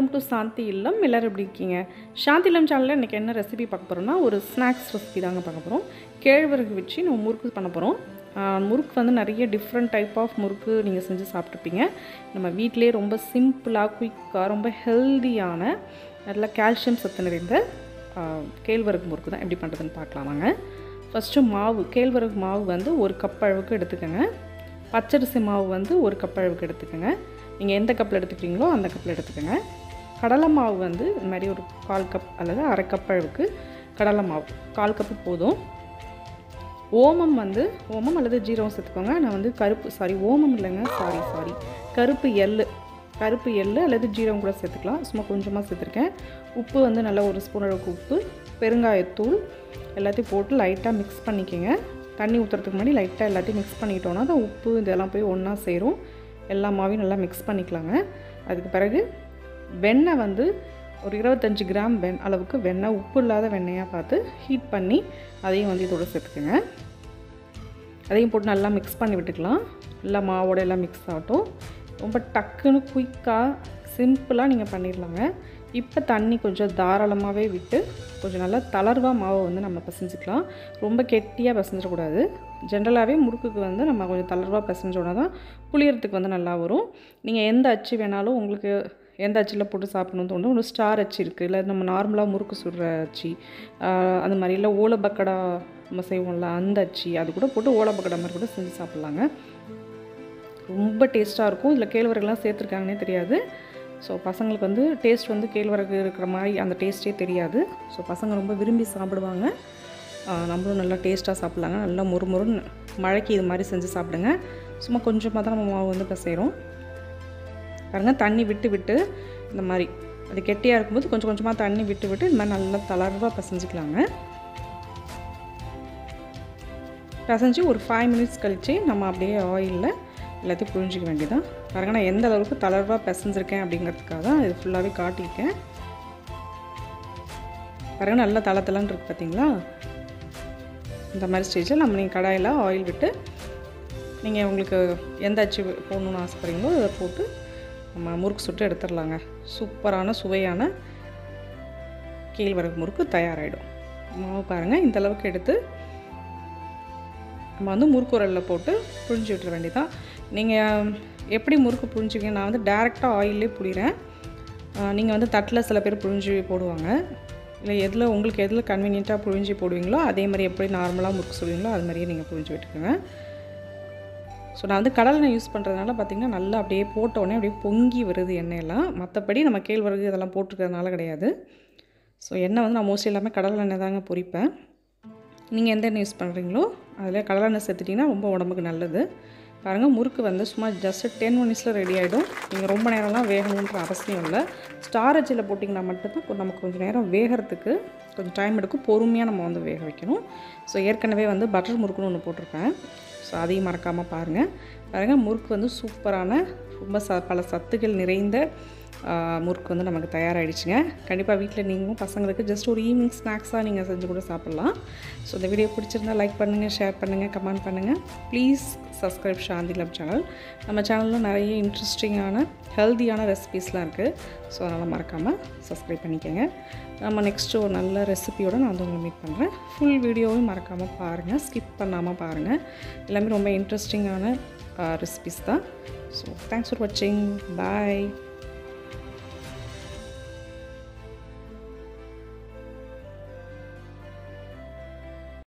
to சாந்தி இல்லம் எல்லோரும் எப்படி இருக்கீங்க சாந்தி இல்லம் சேனலில் இன்றைக்கி என்ன ரெசிபி பார்க்க போகிறோம்னா ஒரு ஸ்நாக்ஸ் ரெசிபி தாங்க பார்க்க போகிறோம் கேழ்வரகு வச்சு நம்ம முறுக்கு பண்ண போகிறோம் முறுக்கு வந்து நிறைய டிஃப்ரெண்ட் டைப் ஆஃப் முறுக்கு நீங்கள் செஞ்சு சாப்பிட்ருப்பீங்க நம்ம வீட்டிலே ரொம்ப சிம்பிளாக குயிக்காக ரொம்ப ஹெல்தியான நல்ல கால்சியம் சத்து நிறைந்த ஆ, கேழ்வரகு முறுக்கு தான் எப்படி பண்ணுறதுன்னு பார்க்கலாம் வாங்க ஃபஸ்ட்டு மாவு கேழ்வரகு மாவு வந்து ஒரு கப் அளவுக்கு எடுத்துக்கோங்க பச்சரிசி மாவு வந்து ஒரு கப் அளவுக்கு எடுத்துக்கோங்க நீங்கள் எந்த கப்பில் எடுத்துக்கிறீங்களோ அந்த கப்பில் எடுத்துக்கோங்க கடலை மாவு வந்து இந்த மாதிரி ஒரு கால் கப் அல்லது அரை கப் அளவுக்கு கடலை மாவு கால் கப்பு போதும் ஓமம் வந்து ஓமம் அல்லது ஜீரகம் சேர்த்துக்கோங்க நான் வந்து கருப்பு சாரி ஓமம் இல்லைங்க சாரி சாரி கருப்பு எள்ளு கருப்பு எள்ளு அல்லது ஜீரகம் கூட சேர்த்துக்கலாம் சும்மா கொஞ்சமாக சேர்த்துருக்கேன் உப்பு வந்து நல்லா ஒரு ஸ்பூன் அளவுக்கு உப்பு பெருங்காயத்தூள் எல்லாத்தையும் போட்டு லைட்டாக மிக்ஸ் பண்ணிக்கோங்க தண்ணி ஊற்றுறதுக்கு முன்னாடி லைட்டாக எல்லாத்தையும் மிக்ஸ் பண்ணிக்கிட்டோன்னா தான் உப்பு இதெல்லாம் போய் ஒன்றா சேரும் எல்லா மாவையும் நல்லா மிக்ஸ் பண்ணிக்கலாங்க அதுக்கு பிறகு வெண்ணெய் வந்து ஒரு இருபத்தஞ்சி கிராம் வெண் அளவுக்கு வெண்ணெய் உப்பு இல்லாத வெண்ணெயாக பார்த்து ஹீட் பண்ணி அதையும் வந்து இதோட சேர்த்துக்குங்க அதையும் போட்டு நல்லா மிக்ஸ் பண்ணி விட்டுக்கலாம் நல்லா மாவோட எல்லாம் மிக்ஸ் ஆகட்டும் ரொம்ப டக்குன்னு குயிக்காக சிம்பிளாக நீங்கள் பண்ணிடலாங்க இப்போ தண்ணி கொஞ்சம் தாராளமாகவே விட்டு கொஞ்சம் நல்லா தளர்வாக மாவை வந்து நம்ம பிசைஞ்சிக்கலாம் ரொம்ப கெட்டியாக பிசைஞ்சிடக்கூடாது ஜென்ரலாகவே முறுக்குக்கு வந்து நம்ம கொஞ்சம் தளர்வாக பிசைஞ்சோன்னா தான் புளியறதுக்கு வந்து நல்லா வரும் நீங்கள் எந்த அச்சு வேணாலும் உங்களுக்கு எந்த அச்சில் போட்டு சாப்பிடணும்னு தோணும் ஒரு ஸ்டார் அச்சு இருக்குது இல்லை நம்ம நார்மலாக முறுக்கு சுடுற அச்சு ஆஹ் அந்த மாதிரி இல்லை ஓலை பக்கடா நம்ம செய்வோம்ல அந்த அச்சு அது கூட போட்டு ஓலை பக்கடா மாதிரி கூட செஞ்சு சாப்பிட்லாங்க ரொம்ப டேஸ்ட்டாக இருக்கும் இதில் கேழ்வரகுலாம் சேர்த்துருக்காங்கன்னே தெரியாது ஸோ பசங்களுக்கு வந்து டேஸ்ட் வந்து கேழ்வரகு இருக்கிற மாதிரி அந்த டேஸ்ட்டே தெரியாது ஸோ பசங்க ரொம்ப விரும்பி சாப்பிடுவாங்க ஆஹ் நம்மளும் நல்லா டேஸ்ட்டாக சாப்பிட்லாங்க நல்லா முறுமுறுன்னு மழைக்கு இது மாதிரி செஞ்சு சாப்பிடுங்க சும்மா கொஞ்சமாக தான் நம்ம மாவு வந்து பிசைகிறோம் பாருங்க தண்ணி விட்டு விட்டு இந்த மாதிரி அது கெட்டியாக இருக்கும்போது கொஞ்சம் கொஞ்சமாக தண்ணி விட்டு விட்டு இந்த மாதிரி நல்லா தளர்வாக பிசைஞ்சிக்கலாங்க பிசைஞ்சு ஒரு ஃபைவ் மினிட்ஸ் கழித்து நம்ம அப்படியே ஆயிலில் எல்லாத்தையும் புழிஞ்சிக்க வேண்டியதான் பாருங்க நான் எந்த அளவுக்கு தளர்வாக பிசைஞ்சிருக்கேன் அப்படிங்கிறதுக்காக தான் இது ஃபுல்லாகவே காட்டியிருக்கேன் பாருங்க நல்லா தள தளன்னு இருக்குது பார்த்தீங்களா இந்த மாதிரி ஸ்டேஜில் நம்ம நீங்கள் கடாயில் ஆயில் விட்டு நீங்கள் உங்களுக்கு எந்த அச்சு போடணுன்னு ஆசைப்படுறீங்களோ அதை போட்டு நம்ம முறுக்கு சுட்டு எடுத்துடலாங்க சூப்பரான சுவையான கேழ்வரகு முறுக்கு தயாராகிடும் மாவு பாருங்கள் இந்த அளவுக்கு எடுத்து நம்ம வந்து முறுக்கு உரலில் போட்டு புழிஞ்சு விட்டுற வேண்டியதான் நீங்கள் எப்படி முறுக்கு புழிஞ்சுவீங்க நான் வந்து டேரெக்டாக ஆயிலே புளிகிறேன் நீங்கள் வந்து தட்டில் சில பேர் புழிஞ்சு போடுவாங்க இல்லை எதில் உங்களுக்கு எதில் கன்வீனியண்ட்டாக புழிஞ்சு போடுவீங்களோ அதே மாதிரி எப்படி நார்மலாக முறுக்கு சொல்லுவீங்களோ அது மாதிரியே நீங்கள் புழிஞ்சு விட்டுக்கோங்க ஸோ நான் வந்து கடலெண்ணெய் யூஸ் பண்ணுறதுனால பார்த்திங்கன்னா நல்லா அப்படியே போட்ட உடனே அப்படியே பொங்கி வருது எண்ணெயெல்லாம் மற்றபடி நம்ம கேழ்வரகு இதெல்லாம் போட்டிருக்கிறதுனால கிடையாது ஸோ எண்ணெய் வந்து நான் மோஸ்ட்லி எல்லாமே கடலெண்ணெய் தாங்க பொரிப்பேன் நீங்கள் எந்த எண்ணெய் யூஸ் பண்ணுறீங்களோ அதில் கடலெண்ணெய் சேர்த்துட்டிங்கன்னா ரொம்ப உடம்புக்கு நல்லது பாருங்கள் முறுக்கு வந்து சும்மா ஜஸ்ட் டென் மினிட்ஸில் ரெடி ஆகிடும் நீங்கள் ரொம்ப நேரம்லாம் வேகணுன்ற அவசியம் இல்லை ஸ்டார் அச்சில் போட்டிங்கன்னா மட்டும்தான் கொ- நமக்கு கொஞ்சம் நேரம் வேகிறதுக்கு கொஞ்சம் டைம் எடுக்கும் பொறுமையாக நம்ம வந்து வேக வைக்கணும் ஸோ ஏற்கனவே வந்து பட்டர் முறுக்குன்னு ஒன்று போட்டிருப்பேன் ஸோ அதையும் மறக்காமல் பாருங்கள் பாருங்கள் முறுக்கு வந்து சூப்பரான ரொம்ப ச பல சத்துக்கள் நிறைந்த ஆ, முறுக்கு வந்து நமக்கு தயாராகிடுச்சுங்க கண்டிப்பாக வீட்டில் நீங்களும் பசங்களுக்கு ஜஸ்ட் ஒரு ஈவினிங் ஸ்நாக்ஸாக நீங்கள் செஞ்சு கூட சாப்பிட்லாம் ஸோ இந்த வீடியோ பிடிச்சிருந்தா லைக் பண்ணுங்கள் ஷேர் பண்ணுங்கள் கமெண்ட் பண்ணுங்கள் please subscribe Shanthi love channel நம்ம சேனலில் நிறைய இன்ட்ரெஸ்டிங்கான ஹெல்தியான ரெசிபீஸ்லாம் இருக்குது ஸோ அதனால் மறக்காமல் சப்ஸ்கிரைப் பண்ணிக்கோங்க நம்ம நெக்ஸ்ட்டு ஒரு நல்ல ரெசிபியோடு நான் வந்து உங்களை மீட் பண்ணுறேன் ஃபுல் வீடியோவும் மறக்காமல் பாருங்கள் ஸ்கிப் பண்ணாமல் பாருங்கள் எல்லாமே ரொம்ப இன்ட்ரெஸ்டிங்கான ரெசிபிஸ் தான் ஸோ தேங்க்ஸ் ஃபார் வாட்சிங் பாய்